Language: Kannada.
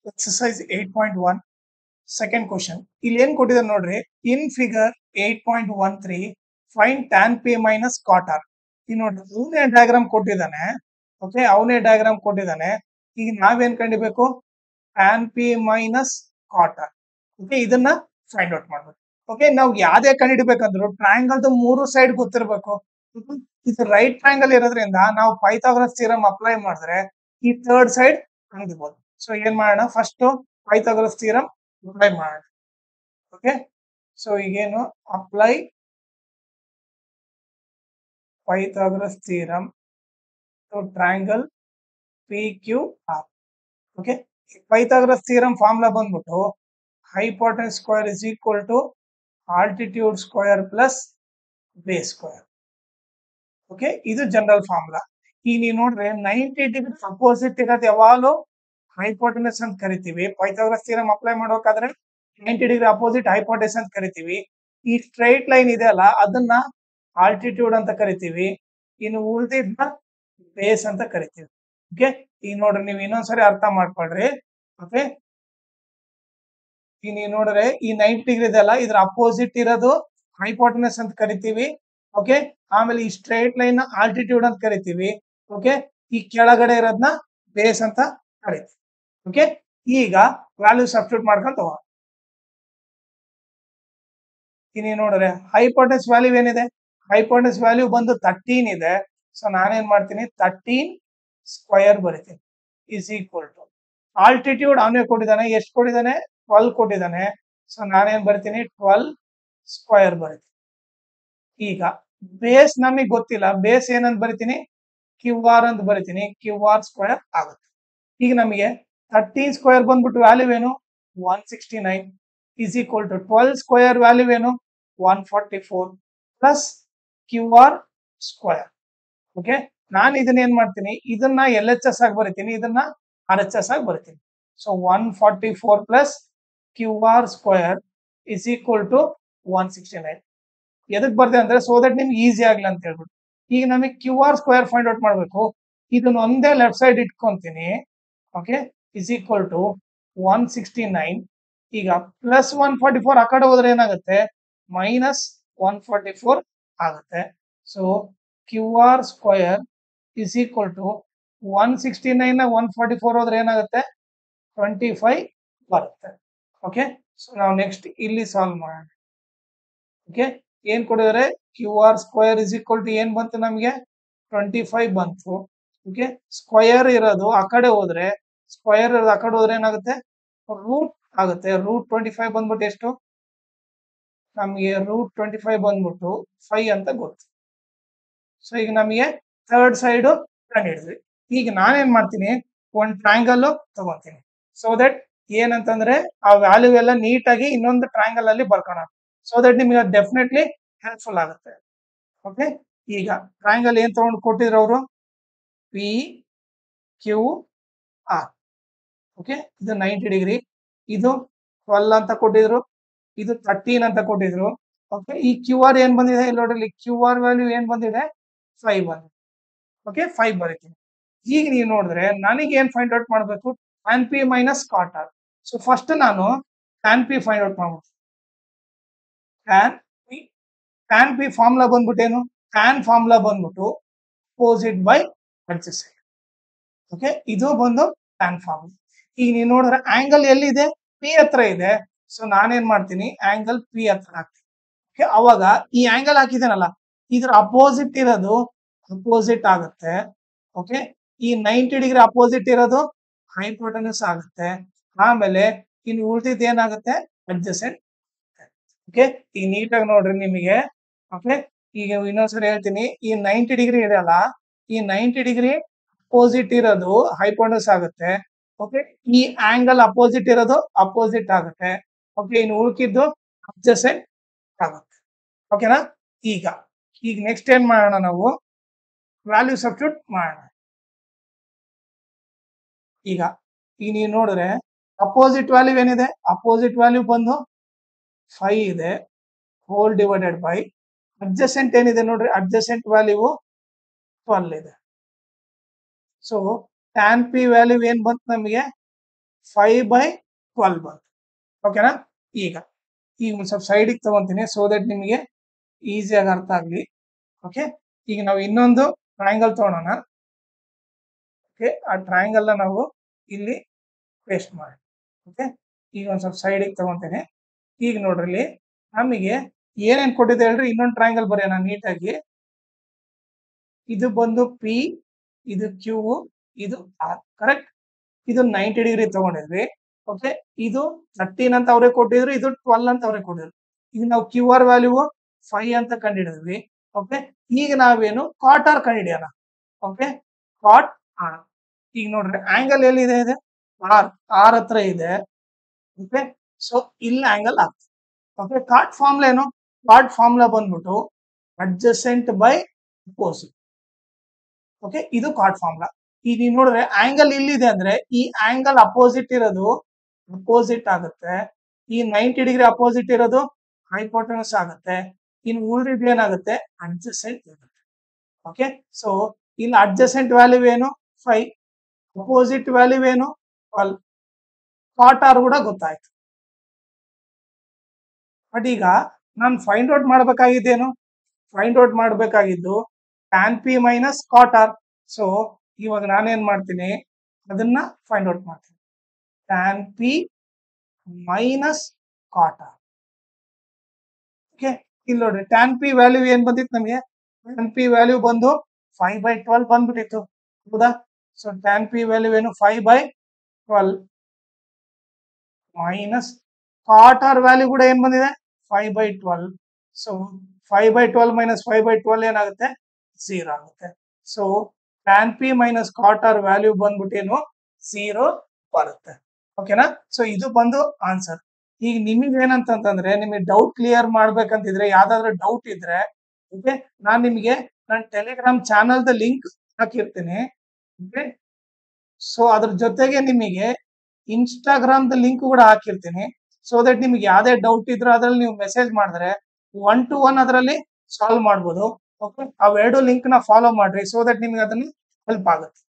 exercise eight point one second question ಇಲ್ಲಿ ಏನ್ ಕೊಟ್ಟಿದ್ದಾರೆ ನೋಡ್ರಿ in figure eight point one three find tan P minus cot R ಈಗ ನೋಡ್ರಿ ಅವನೇ ಡಯಾಗ್ರಾಮ್ ಕೊಟ್ಟಿದ್ದಾನೆ ಓಕೆ ಅವನೇ ಡಯಾಗ್ರಾಮ್ ಕೊಟ್ಟಿದ್ದಾನೆ ಈಗ ನಾವೇನ್ ಕಂಡಿಬೇಕು tan P minus cot R okay ಇದನ್ನ ಫೈಂಡ್ ಔಟ್ ಮಾಡ್ಬೇಕು ಓಕೆ ನಾವು ಯಾವ್ದೇ ಕಂಡಿಡ್ಬೇಕಂದ್ರು ಟ್ರಯಾಂಗಲ್ದು ಮೂರು ಸೈಡ್ ಗೊತ್ತಿರಬೇಕು ಇದು ರೈಟ್ ಟ್ರಯಾಂಗಲ್ ಇರೋದ್ರಿಂದ ನಾವು ಪೈಥಾಗರಸ್ ಥಿಯರಮ್ ಅಪ್ಲೈ ಮಾಡಿದ್ರೆ ಈ ಥರ್ಡ್ ಸೈಡ್ ಕಂಡಿಬೋದು ಸೊ ಏನ್ ಮಾಡೋಣ ಫಸ್ಟ್ ಪೈಥಾಗರಸ್ ಥಿಯರಮ್ ಅಪ್ಲೈ ಮಾಡೋಣ ಓಕೆ ಸೊ ಈಗೇನು apply Pythagoras theorem to triangle P Q R okay Pythagoras theorem formula ಬಂದ್ಬಿಟ್ಟು hypotenuse square is equal to altitude square plus base square okay ಇದು ಜನರಲ್ ಫಾರ್ಮುಲಾ ಈಗ ನೀವು ನೋಡ್ರೆ ನೈಂಟಿ ಡಿಗ್ರಿ ಅಪೋಸಿಟ್ ಇರೋದು ಯಾವಾಗಲೂ ಹೈಪೋಟೆನಸ್ ಅಂತ ಕರಿತೀವಿ ಪೈಥಾಗರಸ್ ಥಿಯರಮ್ ಅಪ್ಲೈ ಮಾಡ್ಬೇಕಾದ್ರೆ ನೈಂಟಿ ಡಿಗ್ರಿ ಅಪೋಸಿಟ್ ಹೈಪೋಟೆಸ್ ಅಂತ ಕರಿತೀವಿ ಈ ಸ್ಟ್ರೈಟ್ ಲೈನ್ ಇದೆ ಅಲ್ಲ ಅದನ್ನ ಆಲ್ಟಿಟ್ಯೂಡ್ ಅಂತ ಕರಿತೀವಿ ಇನ್ನು ಉಳಿದಿದ್ದ ಬೇಸ್ ಅಂತ ಕರಿತೀವಿ ಓಕೆ ಈಗ ನೋಡ್ರಿ ನೀವು ಇನ್ನೊಂದ್ಸರಿ ಅರ್ಥ ಮಾಡ್ಕೊಳ್ರಿ ಓಕೆ ಈಗ ನೀವು ನೋಡ್ರೆ ಈ ನೈಂಟಿ ಡಿಗ್ರಿ ಇದೆ ಅಲ್ಲ ಇದ್ರ ಅಪೋಸಿಟ್ ಇರೋದು ಹೈಪೋಟೆನಸ್ ಅಂತ ಕರಿತೀವಿ ಓಕೆ ಆಮೇಲೆ ಈ ಸ್ಟ್ರೈಟ್ ಲೈನ್ ಆಲ್ಟಿಟ್ಯೂಡ್ ಅಂತ ಕರಿತೀವಿ ಓಕೆ ಈ ಕೆಳಗಡೆ ಇರೋದನ್ನ ಬೇಸ್ ಅಂತ ಕರಿತೀವಿ ಓಕೆ ಈಗ ವ್ಯಾಲ್ಯೂ ಸಬ್ಸ್ಟಿಟ್ಯೂಟ್ ಮಾಡ್ಕೊಂತ ಹೋಗೋಣ ಇಲ್ಲಿ ನೋಡ್ರೆ ಹೈಪೋಟೆನ್ಸ್ ವ್ಯಾಲ್ಯೂ ಏನಿದೆ ಹೈಪೋಟೆನ್ಸ್ ವ್ಯಾಲ್ಯೂ ಬಂದು ತರ್ಟೀನ್ ಇದೆ ಸೊ ನಾನೇನ್ ಮಾಡ್ತೀನಿ ತರ್ಟೀನ್ ಸ್ಕ್ವಯರ್ ಬರಿತೀನಿ ಇಸ್ ಈಕ್ವಲ್ ಟು ಆಲ್ಟಿಟ್ಯೂಡ್ ಅವನೇ ಕೊಟ್ಟಿದ್ದಾನೆ ಎಷ್ಟು ಕೊಟ್ಟಿದ್ದಾನೆ ಟ್ವೆಲ್ ಕೊಟ್ಟಿದ್ದಾನೆ ಸೊ ನಾನೇನ್ ಬರ್ತೀನಿ ಟ್ವೆಲ್ ಸ್ಕ್ವಯರ್ ಬರಿತೀನಿ ಈಗ ಬೇಸ್ ನಮಗೆ ಗೊತ್ತಿಲ್ಲ ಬೇಸ್ ಏನಂತ ಬರಿತೀನಿ ಕ್ಯೂ ಆರ್ ಅಂತ ಬರಿತೀನಿ ಕ್ಯೂ ಆರ್ ಸ್ಕ್ವಯರ್ ಆಗುತ್ತೆ ಈಗ ನಮಗೆ ತರ್ಟೀನ್ ಸ್ಕ್ವಯರ್ ಬಂದ್ಬಿಟ್ಟು ವ್ಯಾಲ್ಯೂ ಏನು one sixty nine is equal to twelve square value ಏನು one forty four plus Q R square okay ನಾನು ಇದನ್ನ ಏನ್ ಮಾಡ್ತೀನಿ ಇದನ್ನ ಎಲ್ ಎಚ್ ಎಸ್ ಆಗಿ ಬರಿತೀನಿ ಇದನ್ನ ಆರ್ ಎಚ್ ಎಸ್ ಆಗಿ ಬರಿತೀನಿ so one forty four plus Q R square is equal to one sixty nine ಎದಕ್ ಬರ್ದೆ ಅಂದ್ರೆ ಸೊ ದಟ್ ನಿಮ್ಗೆ ಈಸಿ ಆಗ್ಲಿ ಅಂತ ಹೇಳ್ಬಿಟ್ಟು ಈಗ ನಮಗೆ Q R square find out ಮಾಡಬೇಕು ಇದನ್ನ ಒಂದೇ ಲೆಫ್ಟ್ ಸೈಡ್ ಇಟ್ಕೊಂತೀನಿ okay is equal to one sixty nine ಈಗ ಪ್ಲಸ್ ಒನ್ ಫಾರ್ಟಿ ಫೋರ್ ಆ ಕಡೆ ಹೋದ್ರೆ ಏನಾಗುತ್ತೆ ಮೈನಸ್ ಒನ್ ಫಾರ್ಟಿ ಫೋರ್ ಆಗುತ್ತೆ so Q R square is equal to one sixty nine one forty four ಹೋದ್ರೆ ಏನಾಗುತ್ತೆ ಟ್ವೆಂಟಿ ಫೈವ್ ಬರುತ್ತೆ ಓಕೆ ಸೊ ನಾವು ನೆಕ್ಸ್ಟ್ ಇಲ್ಲಿ ಸಾಲ್ವ್ ಮಾಡೋಣ ಓಕೆ ಏನ್ ಕೊಡಿದ್ರೆ Q R square is equal to ಏನ್ ಬಂತು ನಮಗೆ ಟ್ವೆಂಟಿ ಫೈವ್ ಬಂತು ಓಕೆ ಸ್ಕ್ವಯರ್ ಇರೋದು ಆ ಕಡೆ ಹೋದ್ರೆ ಸ್ಕ್ವಯರ್ ಇರೋದು ಆ ಕಡೆ ಹೋದ್ರೆ ಏನಾಗುತ್ತೆ ರೂಟ್ ಆಗುತ್ತೆ ರೂಟ್ ಟ್ವೆಂಟಿ ಫೈವ್ ಬಂದ್ಬಿಟ್ಟು ಎಷ್ಟು ನಮಗೆ ರೂಟ್ ಟ್ವೆಂಟಿ ಫೈವ್ ಬಂದ್ಬಿಟ್ಟು ಫೈವ್ ಅಂತ ಗೊತ್ತು ಸೊ ಈಗ ನಮಗೆ ಥರ್ಡ್ ಸೈಡ್ ಕಂಡಿಡಿದ್ವಿ ಈಗ ನಾನೇನ್ ಮಾಡ್ತೀನಿ ಒಂದು ಟ್ರಯಾಂಗಲ್ ತಗೊಂತೀನಿ ಸೊ ದಟ್ ಏನಂತಂದ್ರೆ ಆ ವ್ಯಾಲ್ಯೂ ಎಲ್ಲ ನೀಟಾಗಿ ಇನ್ನೊಂದು ಟ್ರಯಾಂಗಲ್ ಅಲ್ಲಿ ಬರ್ಕೋಣ ಸೊ ದಟ್ ನಿಮಗೆ ಡೆಫಿನೆಟ್ಲಿ ಹೆಲ್ಪ್ಫುಲ್ ಆಗುತ್ತೆ ಓಕೆ ಈಗ ಟ್ರಯಾಂಗಲ್ ಏನ್ ತಗೊಂಡು ಕೊಟ್ಟಿದ್ರು ಅವರು ಪಿ ಕ್ಯೂ ಆರ್ ಓಕೆ ಇದು ನೈಂಟಿ ಡಿಗ್ರಿ ಇದು ಟ್ವೆಲ್ ಅಂತ ಕೊಟ್ಟಿದ್ರು ಇದು ತರ್ಟೀನ್ ಅಂತ ಕೊಟ್ಟಿದ್ರು ಓಕೆ ಈ ಕ್ಯೂ ಆರ್ ಏನ್ ಬಂದಿದೆ ಇಲ್ಲಿ ನೋಡ್ರಿ ಕ್ಯೂ ಆರ್ ವ್ಯಾಲ್ಯೂ ಏನ್ ಬಂದಿದೆ ಫೈವ್ ಬಂದಿದೆ ಓಕೆ ಫೈವ್ ಬರೀತೀನಿ ಈಗ ನೀವು ನೋಡಿದ್ರೆ ನನಗೆ ಏನ್ ಫೈಂಡ್ ಔಟ್ ಮಾಡಬೇಕು tan P minus cot R so first ನಾನು ಟ್ಯಾನ್ ಪಿ ಫೈಂಡ್ ಔಟ್ ಮಾಡ್ಬೇಕು tan P tan P formula ಬಂದ್ಬಿಟ್ಟು ಏನು ಟ್ಯಾನ್ ಫಾರ್ಮುಲಾ ಬಂದ್ಬಿಟ್ಟು ಅಪೋಸಿಟ್ ಬೈ ಅಡ್ಜಸೆಂಟ್ ಓಕೆ ಇದು ಬಂದು ಟ್ಯಾನ್ ಫಾರ್ಮುಲಾ ಈಗ ನೀವು ನೋಡಿದ್ರೆ ಆಂಗಲ್ ಎಲ್ಲಿದೆ ಪಿ ಹತ್ರ ಇದೆ ಸೊ ನಾನೇನ್ ಮಾಡ್ತೀನಿ ಆಂಗಲ್ ಪಿ ಹತ್ರ ಹಾಕ್ತೀನಿ ಓಕೆ ಅವಾಗ ಈ ಆಂಗಲ್ ಹಾಕಿದ್ದೇನಲ್ಲ ಇದ್ರ ಅಪೋಸಿಟ್ ಇರೋದು ಅಪೋಸಿಟ್ ಆಗುತ್ತೆ ಓಕೆ ಈ ನೈಂಟಿ ಡಿಗ್ರಿ ಅಪೋಸಿಟ್ ಇರೋದು ಹೈಪೋಟೆನಸ್ ಆಗುತ್ತೆ ಆಮೇಲೆ ಇನ್ನು ಉಳಿದಿದ್ದು ಏನಾಗುತ್ತೆ ಅಡ್ಜಸೆಂಟ್ ಓಕೆ ಈಗ ನೀಟಾಗಿ ನೋಡ್ರಿ ನಿಮಗೆ ಓಕೆ ಈಗ ಇನ್ನೊಂದ್ಸರಿ ಹೇಳ್ತೀನಿ ಈ ನೈಂಟಿ ಡಿಗ್ರಿ ಇದೆಯಲ್ಲ ಈ ನೈಂಟಿ ಡಿಗ್ರಿ ಅಪೋಸಿಟ್ ಇರೋದು ಹೈಪೋಟೆನಸ್ ಆಗುತ್ತೆ ಓಕೆ ಈ ಆಂಗಲ್ ಅಪೋಸಿಟ್ ಇರೋದು ಅಪೋಸಿಟ್ ಆಗುತ್ತೆ ಓಕೆ ಇನ್ನು ಉಳ್ಕಿದ್ದು ಅಡ್ಜಸೆಂಟ್ ಆಗುತ್ತೆ ಓಕೆನಾ ಈಗ ಈಗ ನೆಕ್ಸ್ಟ್ ಏನ್ ಮಾಡೋಣ ನಾವು ವ್ಯಾಲ್ಯೂ ಸಬ್ಸ್ಟಿಟ್ಯೂಟ್ ಮಾಡೋಣ ಈಗ ಈಗ ನೀವು ನೋಡಿದ್ರೆ ಅಪೋಸಿಟ್ ವ್ಯಾಲ್ಯೂ ಏನಿದೆ ಅಪೋಸಿಟ್ ವ್ಯಾಲ್ಯೂ ಬಂದು ಫೈವ್ ಇದೆ ಹೋಲ್ ಡಿವೈಡೆಡ್ ಬೈ ಅಡ್ಜಸೆಂಟ್ ಏನಿದೆ ನೋಡ್ರಿ ಅಡ್ಜಸೆಂಟ್ ವ್ಯಾಲ್ಯೂ ಟ್ವೆಲ್ ಇದೆ ಸೊ ಟ್ಯಾನ್ ಪಿ ವ್ಯಾಲ್ಯೂ ಏನ್ ಬಂತು ನಮಗೆ ಫೈವ್ ಬೈ ಟ್ವೆಲ್ ಬಂತು ಓಕೆನಾ ಈಗ ಈಗ ಒಂದು ಸ್ವಲ್ಪ ಸೈಡಿಗೆ ತಗೊಂತೀನಿ ಸೊ ದಟ್ ನಿಮಗೆ ಈಸಿಯಾಗಿ ಅರ್ಥ ಆಗಲಿ ಓಕೆ ಈಗ ನಾವು ಇನ್ನೊಂದು ಟ್ರಯಾಂಗಲ್ ತಗೊಳೋಣ ಓಕೆ ಆ ಟ್ರಯಾಂಗಲ್ನ ನಾವು ಇಲ್ಲಿ ಪೇಸ್ಟ್ ಮಾಡಿ ಓಕೆ ಈಗ ಒಂದು ಸ್ವಲ್ಪ ಸೈಡಿಗೆ ತಗೊಂತೀನಿ ಈಗ ನೋಡ್ರಿ ಇಲ್ಲಿ ನಮಗೆ ಏನೇನ್ ಕೊಟ್ಟಿದೆ ಹೇಳ್ರಿ ಇನ್ನೊಂದು ಟ್ರಯಾಂಗಲ್ ಬರೆಯೋಣ ನೀಟಾಗಿ ಇದು ಬಂದು ಪಿ ಇದು ಕ್ಯೂ ಇದು ಆರ್ ಕರೆಕ್ಟ್ ಇದು ನೈಂಟಿ ಡಿಗ್ರಿ ತಗೊಂಡಿದ್ವಿ ಓಕೆ ಇದು ತರ್ಟೀನ್ ಅಂತ ಅವರೇ ಕೊಟ್ಟಿದ್ರು ಇದು ಟ್ವೆಲ್ ಅಂತ ಅವರೇ ಕೊಟ್ಟಿದ್ರು ಈಗ ನಾವು ಕ್ಯೂ ಆರ್ ವ್ಯಾಲ್ಯೂ ಫೈವ್ ಅಂತ ಕಂಡಿಡಿದ್ವಿ ಓಕೆ ಈಗ ನಾವೇನು ಕಾಟ್ ಆರ್ ಕಂಡಿಡಿಯೋಣ ಓಕೆ ಕಾಟ್ ಆರ್ ಈಗ ನೋಡ್ರಿ ಆಂಗಲ್ ಎಲ್ಲಿದೆ ಇದೆ ಆರ್ ಆರ್ ಹತ್ರ ಇದೆ ಓಕೆ ಸೊ ಇಲ್ಲಿ ಆಂಗಲ್ ಆಗ್ತದೆ ಓಕೆ ಕಾಟ್ ಫಾರ್ಮ್ಲಾ ಏನು ಕಾಟ್ ಫಾರ್ಮ್ಲಾ ಬಂದ್ಬಿಟ್ಟು ಅಡ್ಜಸೆಂಟ್ ಬೈ ಅಪೋಸಿಟ್ ಓಕೆ ಇದು ಕಾಟ್ ಫಾರ್ಮ್ಲಾ ಈಗ ನೀವು ನೋಡಿದ್ರೆ ಆಂಗಲ್ ಇಲ್ಲಿದೆ ಅಂದ್ರೆ ಈ ಆಂಗಲ್ ಅಪೋಸಿಟ್ ಇರೋದು ಅಪೋಸಿಟ್ ಆಗುತ್ತೆ ಈ ನೈಂಟಿ ಡಿಗ್ರಿ ಅಪೋಸಿಟ್ ಇರೋದು ಹೈಪೋಟನಸ್ ಆಗುತ್ತೆ ಇನ್ನು ಉಳಿದಿದ್ದು ಏನಾಗುತ್ತೆ ಅಡ್ಜಸೆಂಟ್ ಆಗುತ್ತೆ ಓಕೆ ಸೊ ಇಲ್ಲಿ ಅಡ್ಜಸೆಂಟ್ ವ್ಯಾಲ್ಯೂ ಏನು ಫೈವ್ ಅಪೋಸಿಟ್ ವ್ಯಾಲ್ಯೂ ಏನು ಟ್ವೆಲ್ ಕಾಟ್ ಆರ್ ಕೂಡ ಗೊತ್ತಾಯ್ತು ಬಟ್ ಈಗ ನಾನು ಫೈಂಡ್ ಔಟ್ ಮಾಡ್ಬೇಕಾಗಿದ್ದೇನು ಫೈಂಡ್ ಔಟ್ ಮಾಡಬೇಕಾಗಿದ್ದು tan P minus cot R so ಇವಾಗ ನಾನೇನ್ ಮಾಡ್ತೀನಿ ಅದನ್ನ ಫೈಂಡ್ ಔಟ್ ಮಾಡ್ತೀನಿ tan P minus cot R okay ಇಲ್ಲಿ ನೋಡ್ರಿ ಟ್ಯಾನ್ ಪಿ ವ್ಯಾಲ್ಯೂ ಏನ್ ಬಂದಿತ್ತು ನಮಗೆ ಟ್ಯಾನ್ ಪಿ ವ್ಯಾಲ್ಯೂ ಬಂದು ಫೈವ್ ಬೈ ಟ್ವೆಲ್ ಬಂದ್ಬಿಟ್ಟಿತ್ತು ಹೌದಾ ಸೊ ಟ್ಯಾನ್ ಪಿ ವ್ಯಾಲ್ಯೂ ಏನು five by twelve minus cot R value ಕೂಡ ಏನ್ ಬಂದಿದೆ five by twelve so five by twelve minus five by twelve ಏನಾಗುತ್ತೆ ಝೀರೋ ಆಗುತ್ತೆ so tan P minus cot R value ಬಂದ್ಬಿಟ್ಟೇನು ಝೀರೋ ಬರುತ್ತೆ ಓಕೆನಾ ಸೊ ಇದು ಬಂದು ಆನ್ಸರ್ ಈಗ ನಿಮಗೆ ಏನಂತಂದ್ರೆ ನಿಮಗೆ ಡೌಟ್ ಕ್ಲಿಯರ್ ಮಾಡ್ಬೇಕಂತಿದ್ರೆ ಯಾವ್ದಾದ್ರು ಡೌಟ್ ಇದ್ರೆ ಓಕೆ ನಾನ್ ನಿಮಗೆ ನನ್ನ ಟೆಲಿಗ್ರಾಮ್ ಚಾನಲ್ದ ಲಿಂಕ್ ಹಾಕಿರ್ತೀನಿ ಓಕೆ ಸೊ ಅದ್ರ ಜೊತೆಗೆ ನಿಮಗೆ ಇನ್ಸ್ಟಾಗ್ರಾಮ್ದ ಲಿಂಕ್ ಕೂಡ ಹಾಕಿರ್ತೀನಿ ಸೊ ದಟ್ ನಿಮ್ಗೆ ಯಾವ್ದೇ ಡೌಟ್ ಇದ್ರೆ ಅದ್ರಲ್ಲಿ ನೀವು ಮೆಸೇಜ್ ಮಾಡಿದ್ರೆ ಒನ್ ಟು ಒನ್ ಅದರಲ್ಲಿ ಸಾಲ್ವ್ ಮಾಡ್ಬೋದು ಓಕೆ ಅವೆರಡು ಲಿಂಕ್ ನ ಫಾಲೋ ಮಾಡ್ರಿ ಸೊ ದಟ್ ನಿಮ್ಗೆ ಅದನ್ನ ಹೆಲ್ಪ್ ಆಗುತ್ತೆ